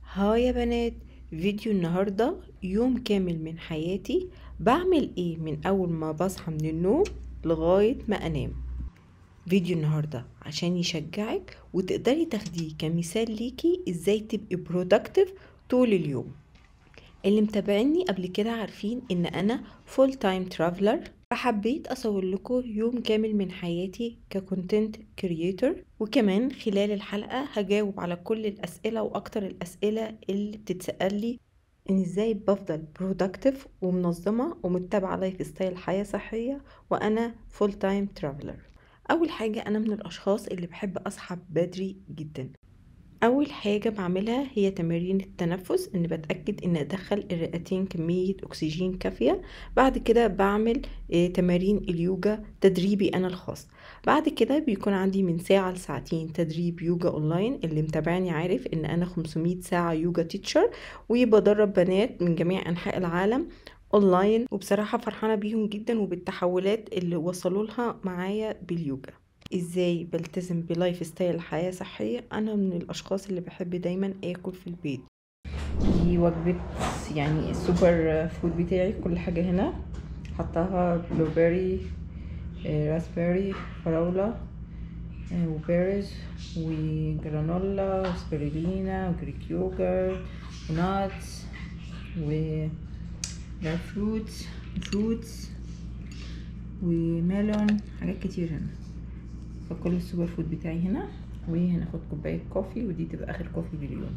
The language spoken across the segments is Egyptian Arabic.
هاي يا بنات فيديو النهاردة يوم كامل من حياتي بعمل ايه من اول ما بصحى من النوم لغاية ما انام فيديو النهاردة عشان يشجعك وتقدري تاخديه كمثال ليكي ازاي تبقي برودكتيف طول اليوم اللي متابعيني قبل كده عارفين ان انا فول تايم ترافلر فحبيت اصور لكم يوم كامل من حياتي ككونتنت كرييتور وكمان خلال الحلقة هجاوب على كل الاسئلة واكتر الاسئلة اللي بتتسأل لي ان ازاي بفضل برودكتيف ومنظمة ومتبعة لايف ستايل حياة صحية وانا فول تايم ترافلر اول حاجة انا من الاشخاص اللي بحب اصحى بدري جدا اول حاجة بعملها هي تمارين التنفس ان بتأكد ان ادخل الرئتين كمية اكسجين كافية بعد كده بعمل تمارين اليوجا تدريبي انا الخاص بعد كده بيكون عندي من ساعة لساعتين تدريب يوجا اونلاين اللي متابعني عارف ان انا 500 ساعة يوجا تيتشر وبدرب بنات من جميع انحاء العالم اونلاين وبصراحة فرحانة بيهم جدا وبالتحولات اللي وصلوا لها معايا باليوجا ازاي بلتزم بلايف ستايل حياة صحية انا من الاشخاص اللي بحب دايما اكل في البيت دي وجبة يعني السوبر فود بتاعي كل حاجة هنا حطها بلو بيري راسبيري فراولة وبيرز وجرانولا وسبirulina وجريك يوجرت وناتس و فروتس فروتس وميلون حاجات كتير هنا فكل السوبر فود بتاعي هنا وهناخد كوباية كوفي ودي تبقى اخر كوفي باليوم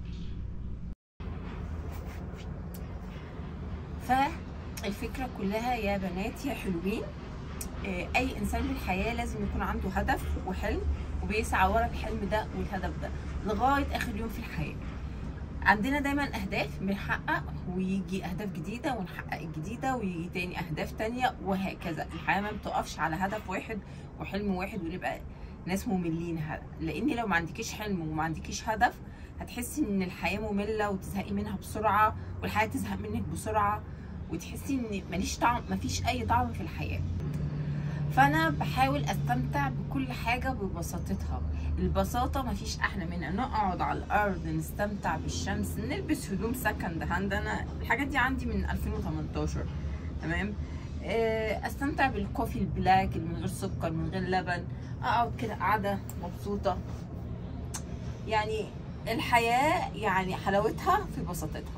فالفكرة كلها يا بنات يا حلوين اي انسان في الحياة لازم يكون عنده هدف وحلم وبيسعى ورا الحلم ده والهدف ده لغاية اخر يوم في الحياة عندنا دايما اهداف بنحقق ويجي اهداف جديده ونحقق الجديده ويجي تاني اهداف تانية وهكذا الحياه ما بتقفش على هدف واحد وحلم واحد ونبقى ناس مملين لان لو ما عندكيش حلم وما عندكيش هدف هتحسي ان الحياه ممله وتزهقي منها بسرعه والحياه تزهق منك بسرعه وتحسي ان ماليش طعم مفيش اي طعم في الحياه فانا بحاول استمتع بكل حاجه ببساطتها البساطه مفيش احلى منها نقعد على الارض نستمتع بالشمس نلبس هدوم سكند هاند انا الحاجات دي عندي من 2018 تمام استمتع بالكوفي البلاك اللي من غير سكر من غير لبن اقعد كده قاعده مبسوطه يعني الحياه يعني حلاوتها في بساطتها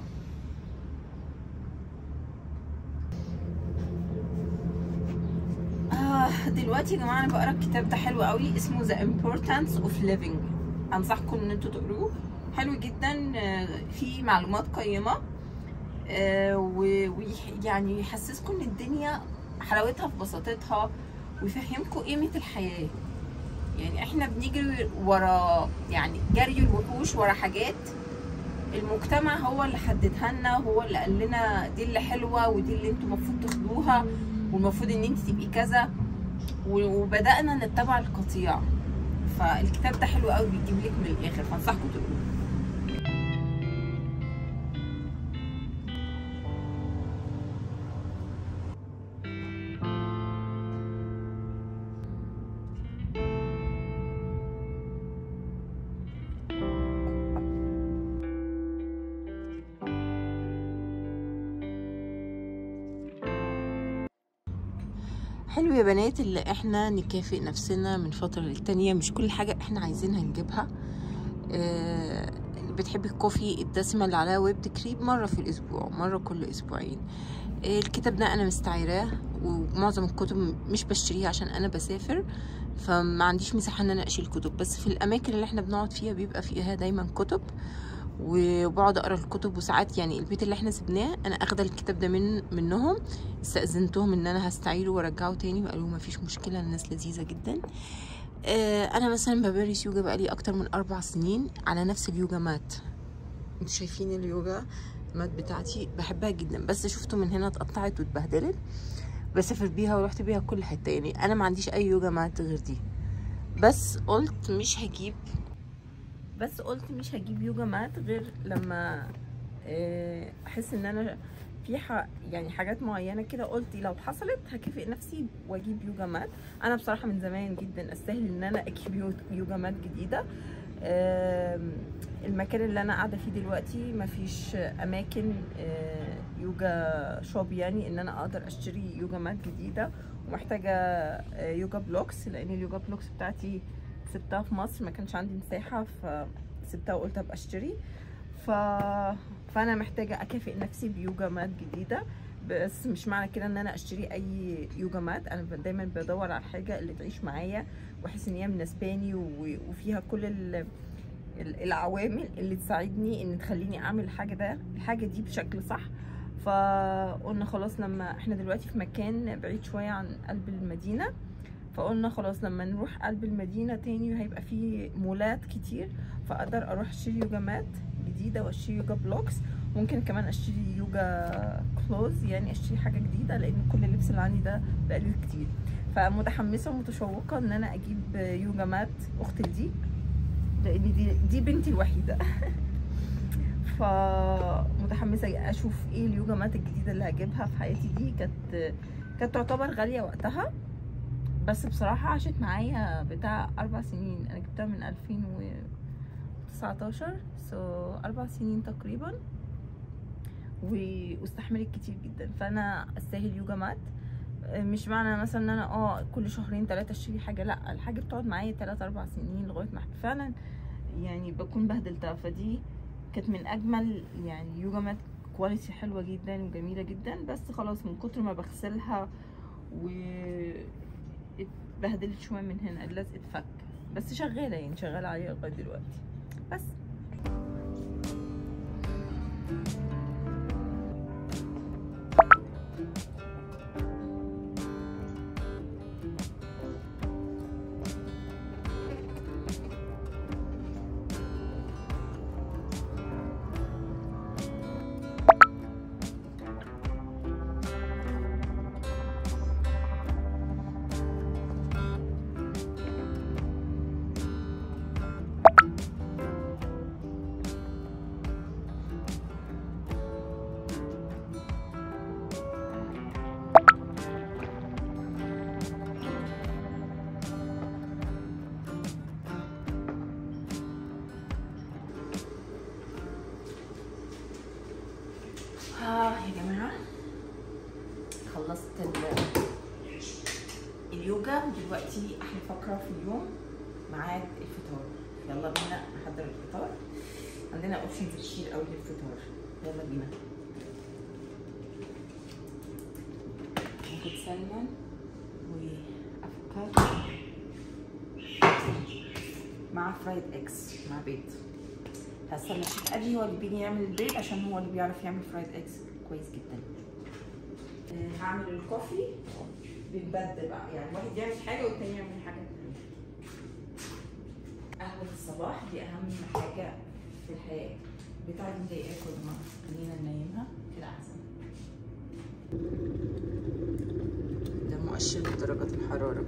دلوقتي يا جماعه انا بقرا الكتاب ده حلو قوي اسمه The Importance of Living انصحكم ان انتوا تقروه حلو جدا فيه معلومات قيمه ويعني يحسسكم ان الدنيا حلاوتها في بساطتها ويفهمكم قيمه الحياه يعني احنا بنجري ورا يعني جري الوحوش ورا حاجات المجتمع هو اللي حددها لنا هو اللي قال لنا دي اللي حلوه ودي اللي انتوا المفروض تاخدوها والمفروض ان انت تبقي كذا وبدانا نتبع القطيع فالكتاب ده حلو قوي بيجيب لك من الاخر فانصحكم تقروه حلو يا بنات اللي احنا نكافئ نفسنا من فترة للتانية مش كل حاجة احنا عايزينها نجيبها اه بتحبي الكوفي الدسمة اللي عليها ويب كريم مرة في الأسبوع مرة كل أسبوعين اه الكتاب ده أنا مستعيراه ومعظم الكتب مش بشتريها عشان أنا بسافر فما عنديش مساحة إن أنا أشيل كتب بس في الأماكن اللي احنا بنقعد فيها بيبقى فيها دايما كتب وبقعد اقرا الكتب وساعات يعني البيت اللي احنا سبناه انا اخده الكتاب ده من منهم استاذنتهم ان انا هستعيره وارجعه تاني وقالوا ما فيش مشكله الناس لذيذه جدا آه انا مثلا بمارس يوجا بقالي اكتر من اربع سنين على نفس اليوجا مات انتوا شايفين اليوجا مات بتاعتي بحبها جدا بس شفتوا من هنا اتقطعت واتبهدلت بسافر بيها ورحت بيها كل حته يعني انا ما عنديش اي يوجا مات غير دي بس قلت مش هجيب بس قلت مش هجيب يوجا مات غير لما احس ان انا في ح... يعني حاجات معينه كده قلت لو حصلت هكافئ نفسي واجيب يوجا مات انا بصراحه من زمان جدا استاهل ان انا اجيب يوجا مات جديده المكان اللي انا قاعده فيه دلوقتي مفيش اماكن آه، يوجا شوب يعني ان انا اقدر اشتري يوجا مات جديده ومحتاجه آه، يوجا بلوكس لان اليوجا بلوكس بتاعتي سبتها في مصر ما كانش عندي مساحه فسبتها وقلت ابقى اشتري ف... فانا محتاجه اكافئ نفسي بيوجا مات جديده بس مش معنى كده ان انا اشتري اي يوجا مات انا ب- دايما بدور على الحاجه اللي تعيش معايا واحس ان هي مناسباني و- وفيها كل ال... ال- العوامل اللي تساعدني ان تخليني اعمل الحاجه ده الحاجه دي بشكل صح فقلنا خلاص لما احنا دلوقتي في مكان بعيد شويه عن قلب المدينه فقلنا خلاص لما نروح قلب المدينه تاني هيبقى فيه مولات كتير فاقدر اروح اشتري يوجا مات جديده واشتري يوجا بلوكس ممكن كمان اشتري يوجا كلوز يعني اشتري حاجه جديده لان كل اللبس اللي عندي ده بقاله كتير فمتحمسه ومتشوقه ان انا اجيب يوجا مات اخت دي لان دي دي بنتي الوحيده فمتحمسه اشوف ايه اليوجا مات الجديده اللي هجيبها في حياتي دي كانت كانت تعتبر غاليه وقتها بس بصراحه عاشت معايا بتاع اربع سنين انا جبتها من 2019 سو so اربع سنين تقريبا و- واستحملت كتير جدا فانا استاهل يوجا مات مش معنى مثلا ان انا اه كل شهرين ثلاثه اشتري حاجه لا الحاجه بتقعد معايا 3 4 سنين لغايه ما فعلا يعني بكون بهدلتها فدي كانت من اجمل يعني يوجا مات كواليتي حلوه جدا وجميله جدا بس خلاص من كتر ما بغسلها و اتبهدلت شويه من هنا اللزق اتفك بس شغاله يعني شغاله عليها لغايه دلوقتي بس ها يا جماعة خلصت ال- اليوجا دلوقتي أحلى فقرة في اليوم ميعاد الفطار يلا بينا نحضر الفطار عندنا اوبشنز كتير قوي للفطار يلا بينا هاخد سلمون وافوكادو مع فرايد اكس مع بيض هستنى الشيف ابي هو اللي بيجي يعمل البيض عشان هو اللي بيعرف يعمل فرايد اكس كويس جدا آه، هعمل الكوفي بنبدل بقى يعني واحد يعمل حاجه والتاني يعمل حاجه تانية. قهوه الصباح دي اهم حاجه في الحياه بتاعتي مضايقاكم يا جماعه خلينا ننيمها كده احسن ده مؤشر درجات الحراره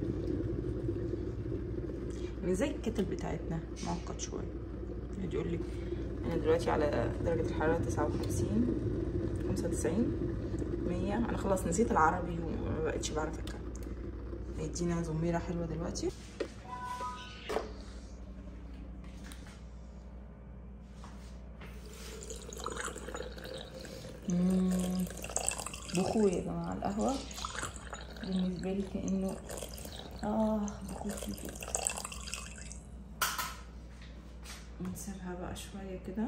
من زي الكتل بتاعتنا معقد شويه يقعد يقول لي انا دلوقتي على درجه الحراره 59 95 100 انا خلاص نسيت العربي وما بقتش بعرف اتكلم هيدينا زميره حلوه دلوقتي مم. بخور يا جماعه القهوه بالنسبه لي كانه اه بخور كده نسيبها بقى شوية كده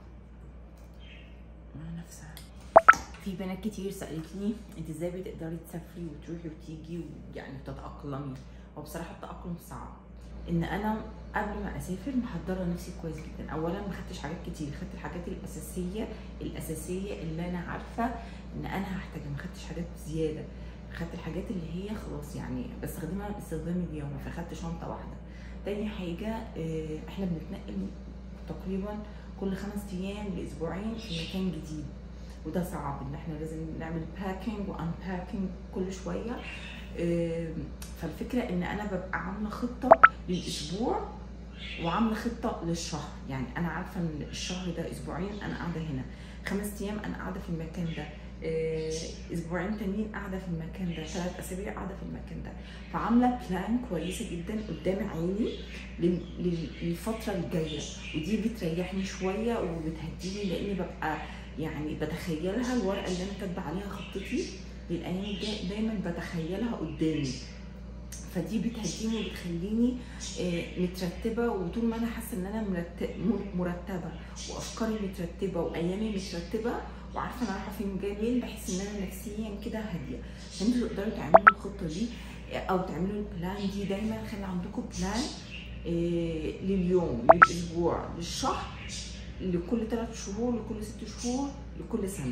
مع نفسها في بنات كتير سألتني انت ازاي بتقدري تسافري وتروحي وتيجي ويعني تتأقلمي هو بصراحة التأقلم صعب ان انا قبل ما اسافر محضره نفسي كويس جدا اولا ما خدتش حاجات كتير خدت الحاجات الاساسيه الاساسيه اللي انا عارفه ان انا هحتاجها ما خدتش حاجات زياده خدت الحاجات اللي هي خلاص يعني بستخدمها باستخدام اليومي فخدت شنطه واحده تاني حاجه آه، احنا بنتنقل تقريبا كل خمس ايام لاسبوعين في مكان جديد وده صعب ان احنا لازم نعمل باكينج وان باكينج كل شويه آم، فالفكره ان انا ببقى عامله خطه للاسبوع وعامله خطه للشهر يعني انا عارفه ان الشهر ده اسبوعين انا قاعده هنا خمس ايام انا قاعده في المكان ده آه، اسبوعين تانيين قاعده في المكان ده ثلاث اسابيع قاعده في المكان ده فعامله بلان كويسه جدا قدام عيني لل- لل- للفتره الجايه ودي بتريحني شويه وبتهديني لاني ببقى يعني بتخيلها الورقه اللي انا كاتبه عليها خطتي للايام الجايه دايما بتخيلها قدامي فدي بتهديني وبتخليني آه، مترتبه وطول ما انا حاسه ان انا مرت- م- مرتبه وافكاري مترتبه وايامي مترتبه وعارفه انا رايحه فين وجايه منين بحس ان انا نفسيا كده هاديه فانتوا تقدروا تعملوا الخطه دي آه، او تعملوا البلان دي دايما خلي عندكم بلان آه، لليوم للاسبوع للشهر لكل ثلاث شهور لكل ست شهور لكل سنه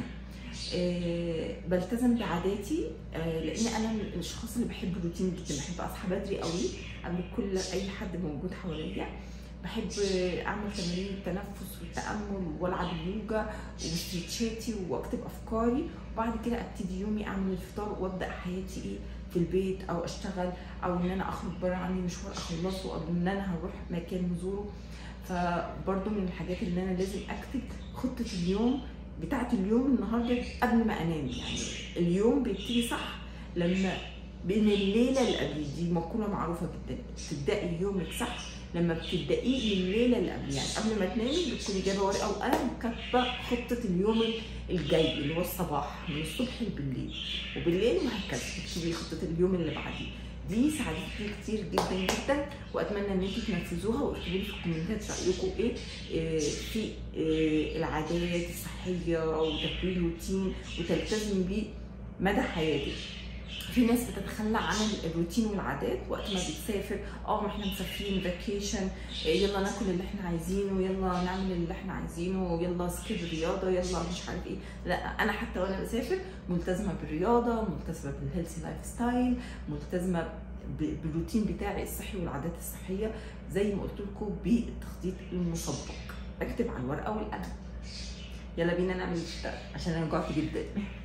آه، بلتزم بعاداتي آه، لان انا من الاشخاص اللي بحب الروتين جدا بحب اصحى بدري قوي قبل كل اي حد موجود حواليا بحب آه، اعمل تمارين التنفس والتامل والعب اليوجا وستريتشاتي واكتب افكاري وبعد كده ابتدي يومي اعمل الفطار وابدا حياتي ايه في البيت او اشتغل او ان انا اخرج بره عندي مشوار اخلصه او ان انا هروح مكان نزوره فبرضه من الحاجات اللي انا لازم اكتب خطه اليوم بتاعت اليوم النهارده قبل ما انام يعني اليوم بيبتدي صح لما بين الليله اللي قبل دي مقوله معروفه جدا تبداي يومك صح لما بتبدايه من الليله اللي قبل يعني قبل ما تنامي بتكوني جايبه ورقه وقلم كاتبه خطه اليوم الجاي اللي هو الصباح من الصبح بالليل وبالليل وهكذا تكتبي خطه اليوم اللي بعديه دي ساعدتني كتير جدا جدا واتمنى ان انتوا تنفذوها واكتبوا لي في الكومنتات رايكم ايه آه، في آه، العادات الصحيه وتكوين روتين وتلتزم بيه مدى حياتك في ناس بتتخلى عن الروتين والعادات وقت ما بتسافر اه ما احنا مسافرين فاكيشن يلا ناكل اللي احنا عايزينه يلا نعمل اللي احنا عايزينه يلا سكيب رياضه يلا مش عارف ايه لا انا حتى وانا بسافر ملتزمه بالرياضه ملتزمه بالهيلثي لايف ستايل ملتزمه ب- بالروتين بتاعي الصحي والعادات الصحيه زي ما قلت لكم بالتخطيط المسبق بكتب على الورقه والقلم يلا بينا نعمل الفطار عشان انا جوعت جدا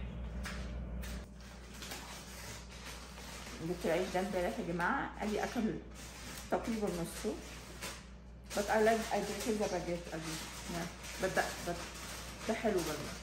جبت العيش ده امبارح يا جماعه قال لي اكل تقريبا نصه but I like I prefer the baguette a bit yeah but that but ده حلو برضه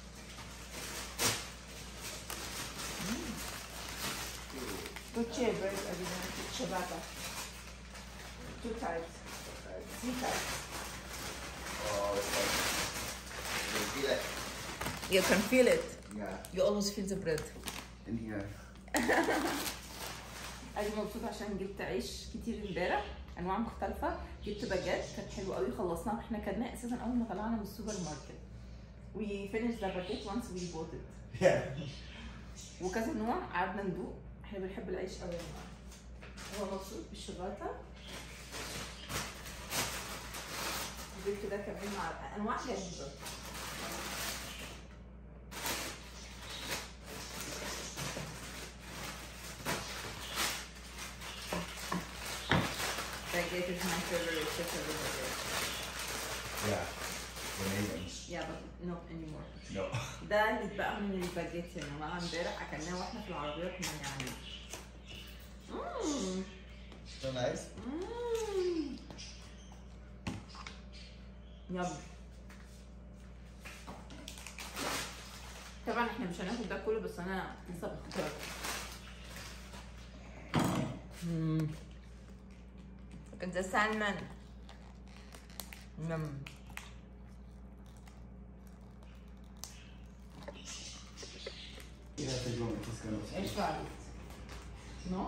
Good cheer, bread, everyone. Good ciabatta. Two types. Three types. Oh, it's like, you can feel it. You can feel it. Yeah, You always feel the bread. in here. أنا مبسوطة عشان جبت عيش كتير امبارح أنواع مختلفة جبت باجيت كانت حلوة قوي خلصناها واحنا كلناه أساسا أول ما طلعنا من السوبر ماركت. We finished the baguette once we bought it. Yeah. وكذا نوع قعدنا ندوق احنا بنحب العيش قوي يا جماعة. هو مبسوط بالشوكولاتة. جبت ده كمان مع أنواع غريبة. Baguette is my favorite recipe of baguette. Yeah. Amazing. Yeah, but not anymore. No. ده اللي اتبقى من الباجيت يا جماعه امبارح اكلناه واحنا في العربيه كنا يعني مم. So nice. مم. يب طبعا احنا مش هناخد ده كله بس انا لسه بختار Look at the salmon. Yum. Yeah, I think one is kind of. ايش رايك؟ نو؟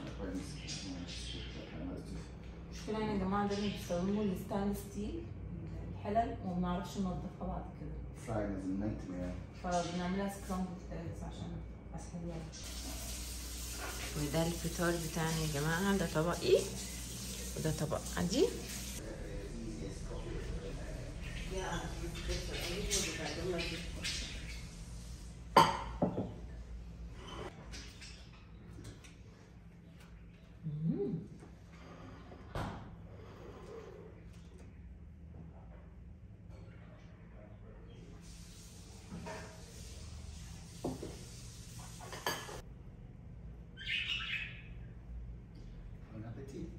المشكلة يعني يا جماعة دايما بيستخدموا الستانلس ستيل الحلل وما بنعرفش ننضفها بعد كده Frying is a nightmare. فبنعملها سكرامبل تالت عشان اسهل يعني وده الفطار بتاعنا يا جماعة ده طبقي وده طبق عادي Bon appetit.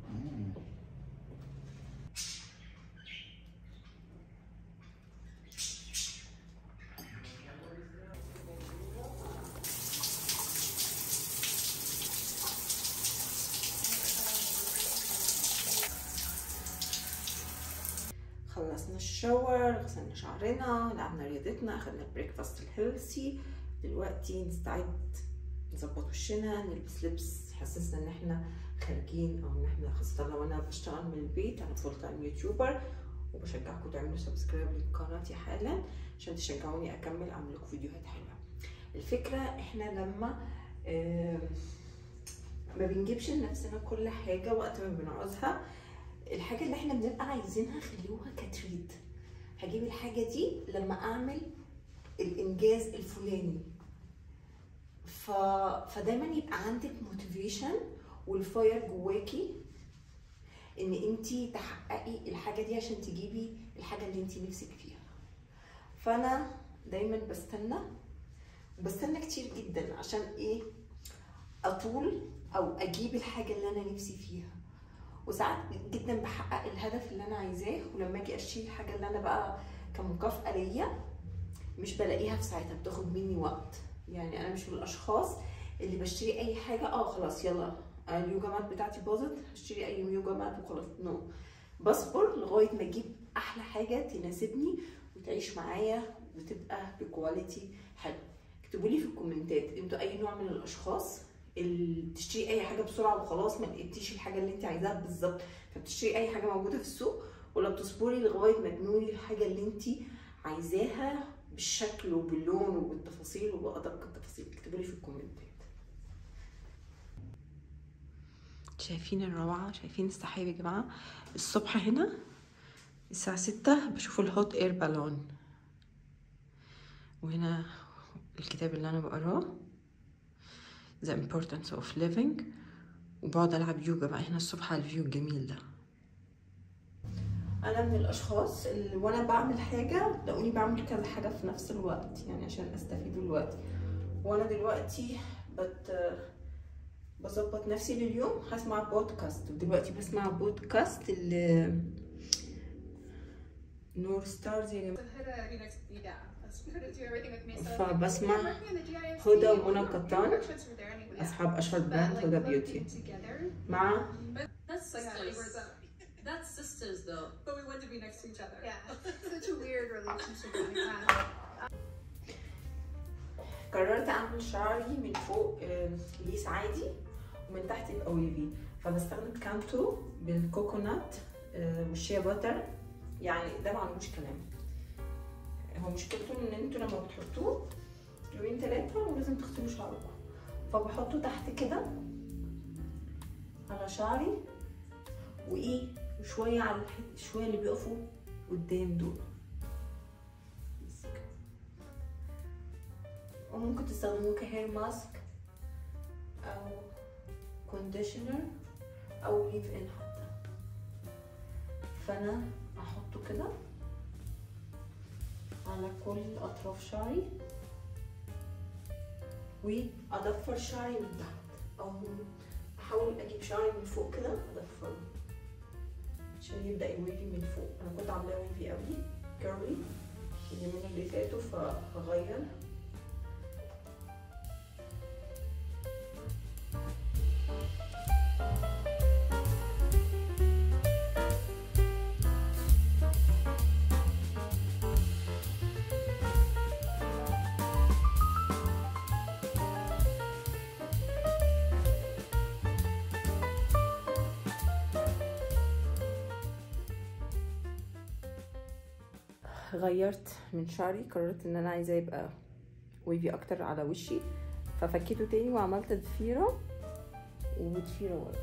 Mm. خلصنا الشاور غسلنا شعرنا لعبنا رياضتنا اخدنا البريكفاست الهيلثي دلوقتي نستعد نظبط وشنا نلبس لبس يحسسنا ان احنا خارجين او ان احنا خاصة لو انا بشتغل من البيت انا فول تايم يوتيوبر وبشجعكم تعملوا سبسكرايب لقناتي حالا عشان تشجعوني اكمل اعمل لكم فيديوهات حلوه الفكره احنا لما آه ما بنجيبش لنفسنا كل حاجه وقت ما بنعوزها الحاجه اللي احنا بنبقى عايزينها خلوها كتريت هجيب الحاجه دي لما اعمل الانجاز الفلاني ف... فدايما يبقى عندك موتيفيشن والفاير جواكي ان انت تحققي الحاجه دي عشان تجيبي الحاجه اللي انت نفسك فيها فانا دايما بستنى بستنى كتير جدا عشان ايه اطول او اجيب الحاجه اللي انا نفسي فيها وساعات جدا بحقق الهدف اللي انا عايزاه ولما اجي اشتري الحاجه اللي انا بقى كمكافاه ليا مش بلاقيها في ساعتها بتاخد مني وقت يعني انا مش من الاشخاص اللي بشتري اي حاجه اه خلاص يلا اليوجا مات بتاعتي باظت هشتري اي يوجا مات وخلاص نو no. بصبر لغايه ما اجيب احلى حاجه تناسبني وتعيش معايا وتبقى بكواليتي حلو اكتبوا لي في الكومنتات انتوا اي نوع من الاشخاص اللي تشتري اي حاجه بسرعه وخلاص ما لقيتيش الحاجه اللي انت عايزاها بالظبط فبتشتري اي حاجه موجوده في السوق ولا بتصبري لغايه ما تنولي الحاجه اللي انت عايزاها بالشكل وباللون وبالتفاصيل وبأدق التفاصيل اكتبوا لي في الكومنتات شايفين الروعة شايفين السحاب يا جماعة الصبح هنا الساعة ستة بشوف الهوت اير بالون وهنا الكتاب اللي انا بقراه The Importance of Living وبقعد العب يوجا بقى هنا الصبح على الفيو الجميل ده انا من الاشخاص اللي وانا بعمل حاجه تلاقوني بعمل كذا حاجه في نفس الوقت يعني عشان استفيد الوقت وانا دلوقتي بت بظبط نفسي لليوم هسمع بودكاست ودلوقتي بسمع بودكاست ال نور ستارز يا جماعه فبسمع هدى ومنى قطان اصحاب اشهر براند هدى بيوتي مع That's sisters though. But we want to be next to each other. Yeah. Such a weird relationship that we have. قررت اعمل شعري من فوق آه، ليس عادي ومن تحت يبقى ويفي فبستخدم كانتو بالكوكونات آه، والشيا باتر يعني ده معلوش كلام هو مشكلته ان انتوا لما بتحطوه يومين ثلاثة ولازم تغسلوا شعركم فبحطه تحت كده على شعري وايه وشوية على الحت شوية اللي بيقفوا قدام دول بس كده. وممكن تستخدموه كهير ماسك او كونديشنر او ليف ان حتى فانا احطه كده على كل اطراف شعري واضفر شعري من تحت او احاول اجيب شعري من فوق كده اضفره عشان يبدا يويفي من فوق انا كنت عاملاه ويفي قوي كيرلي اليومين اللي فاتوا فهغير غيرت من شعري قررت ان انا عايزاه يبقى ويفي اكتر على وشي ففكيته تاني وعملت ضفيره وضفيره ورا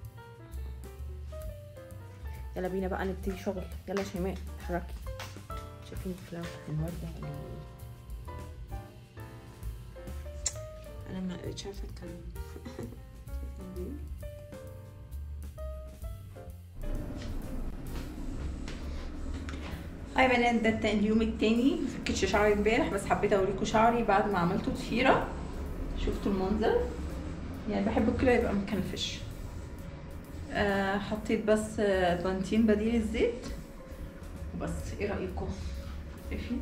يلا بينا بقى نبتدي شغل يلا يا شيماء اتحركي شايفين الفلاور الورده ال- انا ما بقتش عارفه اتكلم شايفين دي؟ هاي بنات ده التا- اليوم التاني مفكتش شعري امبارح بس حبيت اوريكم شعري بعد ما عملته ضفيره شفتوا المنظر يعني بحبه كده يبقى مكنفش آه حطيت بس آه، بنتين بديل الزيت وبس ايه رايكم شايفين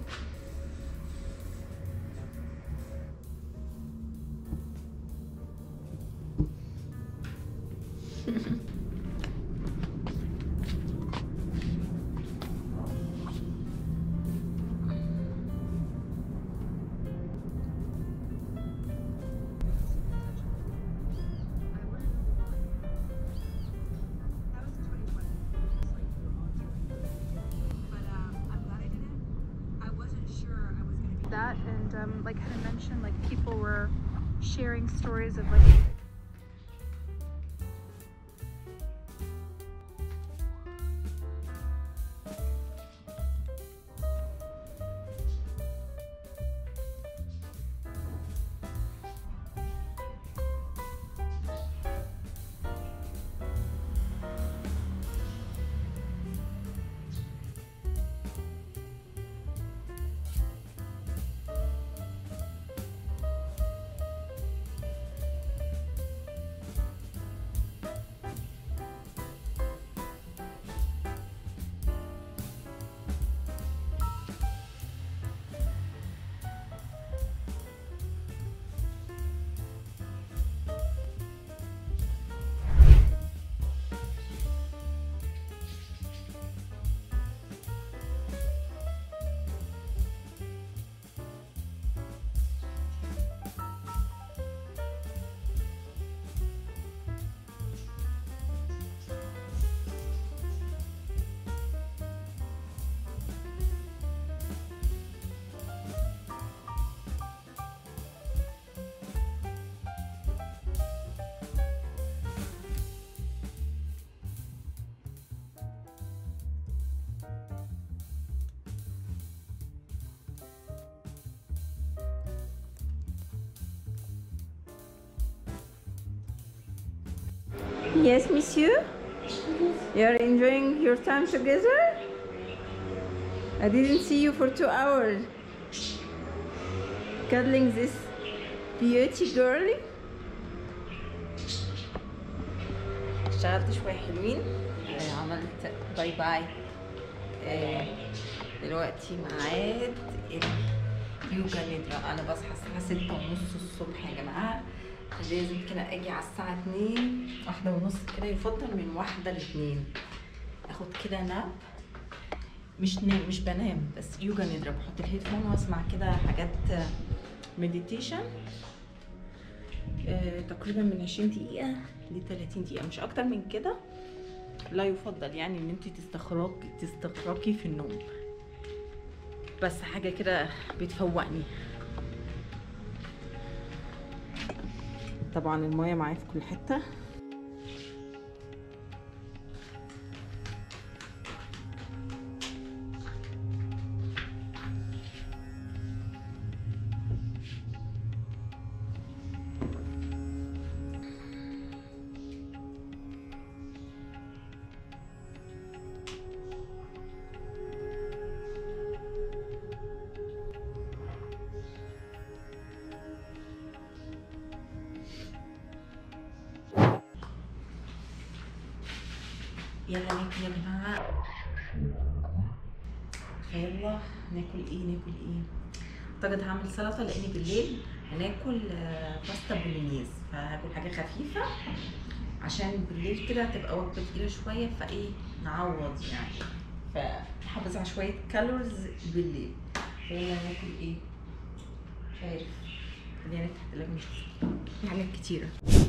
that, and um, like had mentioned, like people were sharing stories of like Yes, monsieur. You're enjoying your time together? I didn't see you for two hours. Cuddling this beauty girl. اشتغلت شوية حلوين آه، عملت باي باي آه، دلوقتي ميعاد اليوجا ندرة انا بصحى الساعة ستة ونص الصبح يا جماعة لازم كده اجي على الساعة اتنين واحدة ونص كده يفضل من واحدة لاتنين اخد كده ناب مش نام مش بنام بس يوجا ندرة بحط الهيدفون واسمع كده حاجات مديتيشن تقريبا من 20 دقيقة ل 30 دقيقة مش أكتر من كده لا يفضل يعني إن أنت تستخرقي تستخرقي في النوم بس حاجة كده بتفوقني طبعا المايه معايا في كل حته يلا ناكل يا جماعه يلا ناكل ايه ناكل ايه اعتقد هعمل سلطه لان بالليل هناكل آه، باستا بولينيز فهاكل حاجه خفيفه عشان بالليل كده هتبقى وجبه تقيله شويه فايه نعوض يعني فنحافظ على شويه كالوريز بالليل فيلا ناكل ايه مش عارف خلينا نفتح التلاجة نشوف في حاجات كتيره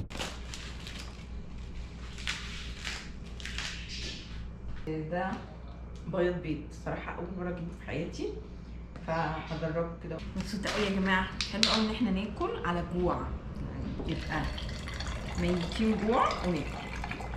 ده بيض بيض صراحة أول مرة أجيبه في حياتي فهجربه كده مبسوطة أوي يا جماعة حلو أوي إن إحنا ناكل على جوع يعني يبقى ميتين جوع وناكل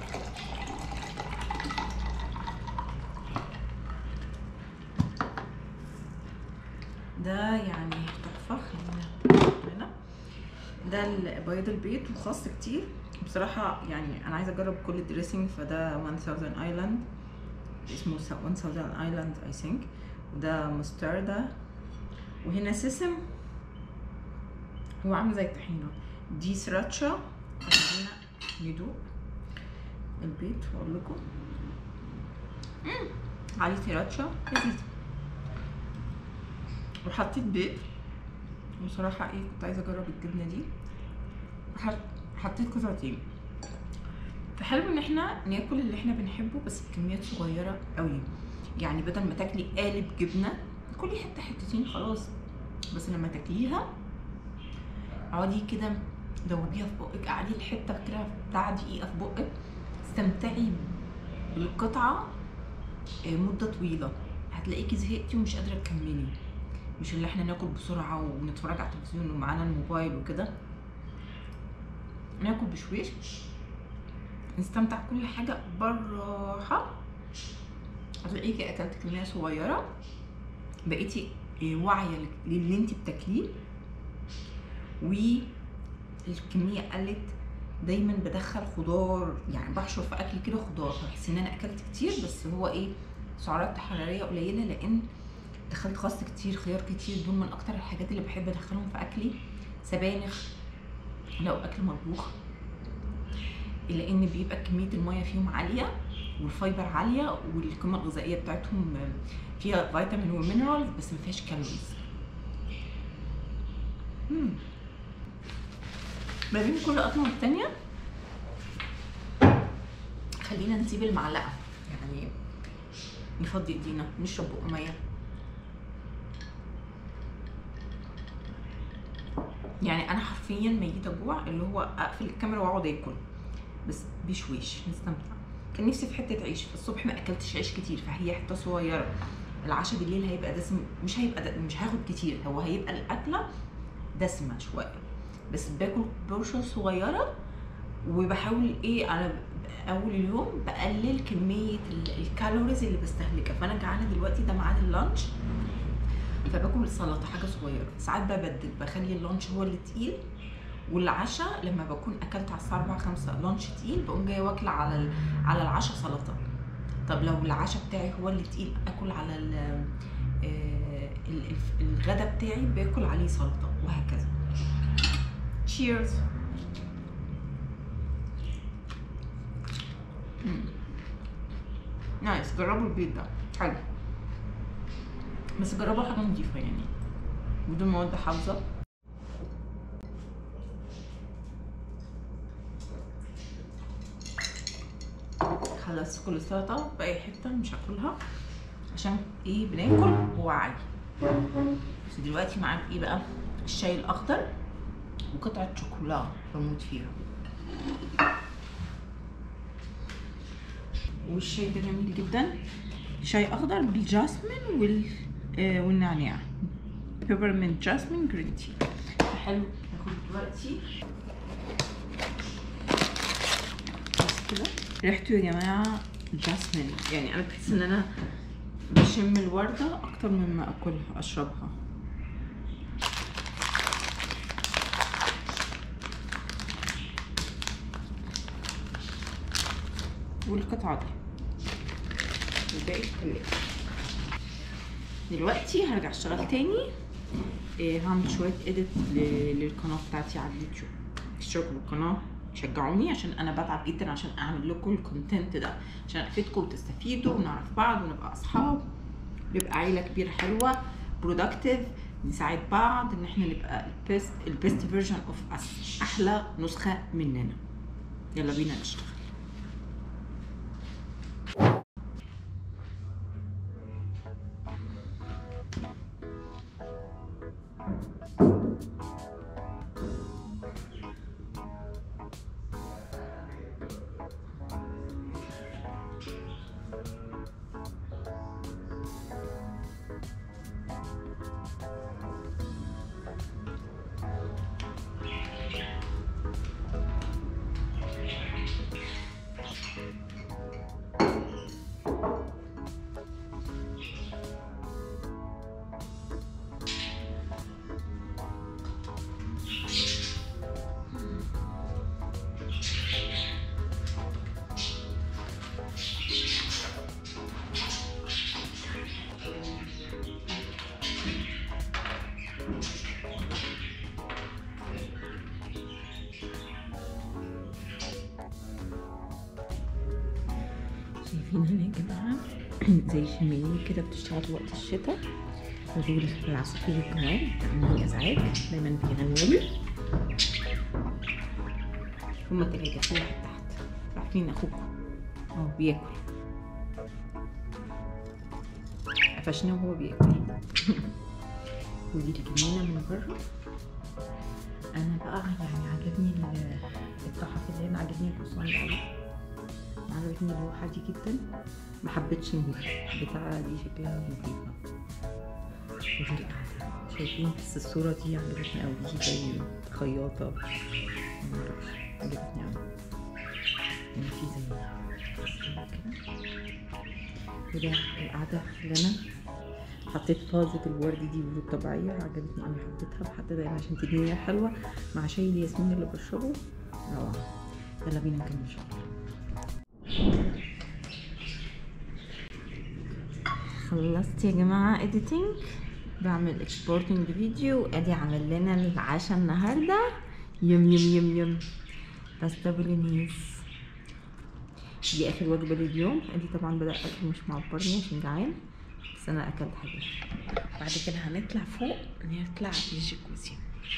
ده يعني تحفة خلينا هنا ده البيض البيض وخاص كتير بصراحة يعني أنا عايزة أجرب كل الدريسنج فده 1000 ايلاند اسمه 1000 ايلاند اي ثينك وده مستردة وهنا سيسم هو عامل زي الطحينة دي سراتشا خلينا ندوق البيت واقول لكم مم، عليه سراتشا لذيذ وحطيت بيض بصراحة ايه كنت عايزة اجرب الجبنة دي حط- حطيت قطعتين فحلو ان احنا ناكل اللي احنا بنحبه بس بكميات صغيره قوي يعني بدل ما تاكلي قالب جبنه كلي حته حتتين خلاص بس لما تاكليها اقعدي كده دوبيها في بقك قعدي الحته كده بتاع دقيقه في بقك استمتعي بالقطعه آه، مده طويله هتلاقيكي زهقتي ومش قادره تكملي مش اللي احنا ناكل بسرعه ونتفرج على التلفزيون ومعانا الموبايل وكده ناكل بشويش نستمتع كل حاجه بالراحه هتلاقيكي اكلت كميه صغيره بقيتي إيه، واعيه للي انت بتاكليه والكميه قلت دايما بدخل خضار يعني بحشر في اكل كده خضار بحس ان انا اكلت كتير بس هو ايه سعرات حراريه قليله لان دخلت خس كتير خيار كتير دول من اكتر الحاجات اللي بحب ادخلهم في اكلي سبانخ لو اكل مطبوخ لان بيبقى كميه الميه فيهم عاليه والفايبر عاليه والقيمه الغذائيه بتاعتهم فيها فيتامين ومينرالز بس ما فيهاش كالوريز مم. ما بين كل قطمه والتانيه خلينا نسيب المعلقه يعني نفضي ايدينا نشرب بق ميه يعني انا حرفيا ميته جوع اللي هو اقفل الكاميرا واقعد اكل بس بشويش نستمتع كان نفسي في حته عيش في الصبح ما اكلتش عيش كتير فهي حته صغيره العشاء بالليل هيبقى دسم مش هيبقى د... مش هاخد كتير هو هيبقى الاكله دسمه شويه بس باكل بورشن صغيره وبحاول ايه انا اول اليوم بقلل كميه ال- الكالوريز اللي بستهلكها فانا جعانه دلوقتي ده ميعاد اللانش فباكل السلطه حاجه صغيره ساعات ببدل بخلي اللانش هو اللي تقيل والعشاء لما بكون اكلت على الساعه 4 5 لانش تقيل بقوم جايه واكله على ال- على العشاء سلطه طب لو العشاء بتاعي هو اللي تقيل اكل على ال آه، ال- الف- الغدا بتاعي باكل عليه سلطه وهكذا تشيرز نايس جربوا البيض ده حلو بس جربوا حاجه نضيفه يعني بدون مواد حافظه خلصت كل السلطه باقي حته مش هاكلها عشان ايه بناكل بوعي بس دلوقتي معاك ايه بقى الشاي الاخضر وقطعه شوكولا بموت فيها والشاي ده جميل جدا شاي اخضر بالجاسمين وال آه والنعناع بيبرمنت جاسمين جرين تي حلو ناخد دلوقتي بس كده ريحته يا جماعه جاسمين يعني انا بحس ان انا بشم الورده اكتر مما اكلها اشربها والقطعه دي والباقي في الثلاجة دلوقتي هرجع اشتغل تاني إيه هعمل شوية اديت للقناة بتاعتي على اليوتيوب اشتركوا بالقناة شجعوني عشان انا بتعب جدا عشان اعمل لكم الكونتنت ده عشان افيدكم وتستفيدوا ونعرف بعض ونبقى اصحاب نبقى عيلة كبيرة حلوة برودكتيف نساعد بعض ان احنا نبقى البيست البيست فيرجن اوف اس احلى نسخة مننا يلا بينا نشتغل شايفين هنا يا جماعة زي شمالين كده بتشتغل وقت الشتاء ودول العصافير الجمال عاملين ازعاج دايما بيغنوا لي هما تلاته في واحد تحت راح فين اخوكم اهو بياكل قفشناه وهو بياكل ودي الجنينة من بره انا بقى يعني عجبني ال- التحف اللي هنا عجبني الحصان ده أوي. عجبتني اللوحة دي جدا ما حبيتش البتاعة دي شكلها نظيفة ودي القعدة شايفين بس الصورة دي عجبتني أوي دي زي خياطة معرفش عجبتني أوي يعني في زي كده وده القعدة اللي أنا حطيت فازة الورد دي ورود طبيعية عجبتني أوي حطيتها حطيتها هنا عشان تديني ريحة حلوة مع شاي الياسمين اللي بشربه روعة يلا بينا نكمل شغل خلصت يا جماعة editing بعمل exporting فيديو ادي عمل لنا العشاء النهاردة يم يم يم يم باستا بولينيز دي اخر وجبة لليوم ادي طبعا بدأ اكل مش معبرني عشان جعان بس انا اكلت حاجات بعد كده هنطلع فوق نطلع في الجاكوزي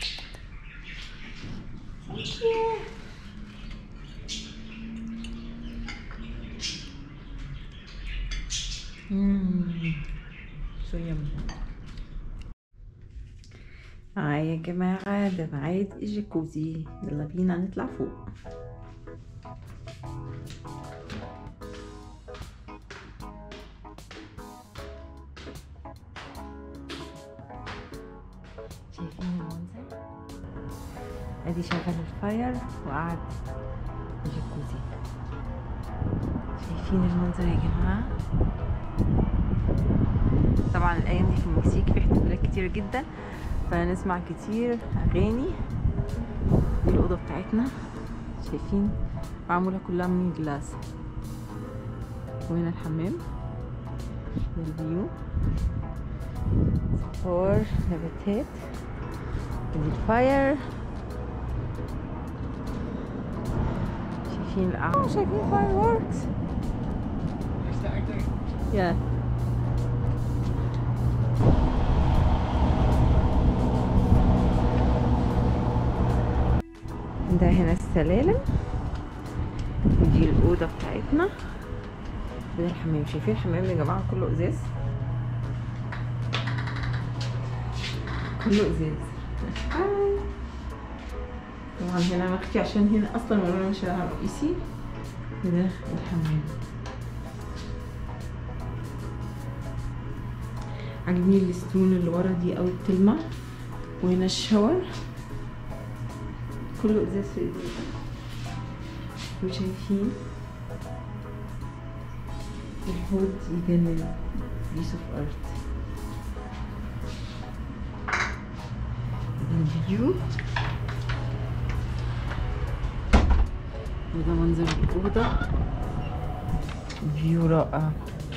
مم. سو يمي اه يا جماعة ده ميعاد الجاكوزي يلا بينا نطلع فوق شايفين المنظر ادي شغل الفاير وقعد الجاكوزي شايفين المنظر يا جماعة طبعا الايام دي في المكسيك في احتفالات كتير جدا فنسمع كتير اغاني دي الاوضه بتاعتنا شايفين معموله كلها من جلاس وهنا الحمام ده الفيو صور نباتات دي الفاير شايفين القعدة شايفين فاير ووركس Yeah. ده هنا السلالم ودي الأوضة بتاعتنا وده الحمام شايفين الحمام يا جماعة كله إزاز كله إزاز هاي. طبعا هنا مخفي عشان هنا أصلا ورانا شارع رئيسي وده الحمام عجبني الستون اللي ورا دي قوي بتلمع وهنا الشاور كله ازاز في ازاز وشايفين الحوض يجنن بيس اوف ارت الفيو وده منظر الأوضة فيو رائع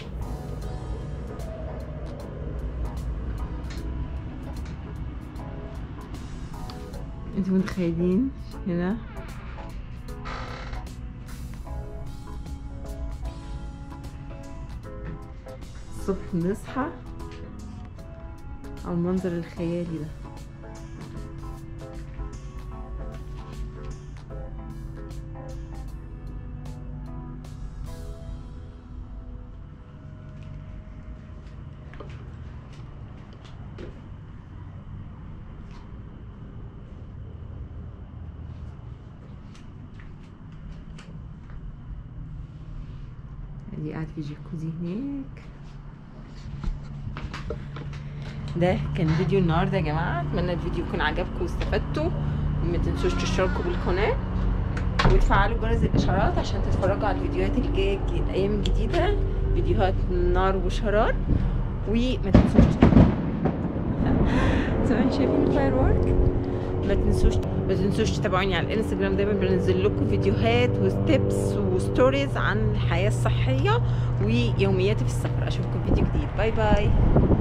انتوا متخيلين هنا الصبح نصحى على المنظر الخيالي ده دي قاعد في جاكوزي هناك ده كان فيديو النهارده يا جماعه اتمنى الفيديو يكون عجبكم واستفدتوا وما تنسوش تشتركوا بالقناه وتفعلوا جرس الاشعارات عشان تتفرجوا على الفيديوهات الجايه الايام الجديده فيديوهات نار وشرار وما تنسوش سامعين شايفين الفاير وورك ما تنسوش ما تنسوش تتابعوني على الانستجرام دايما بنزل لكم فيديوهات وستيبس وستوريز عن الحياه الصحيه ويومياتي في السفر اشوفكم في فيديو جديد باي باي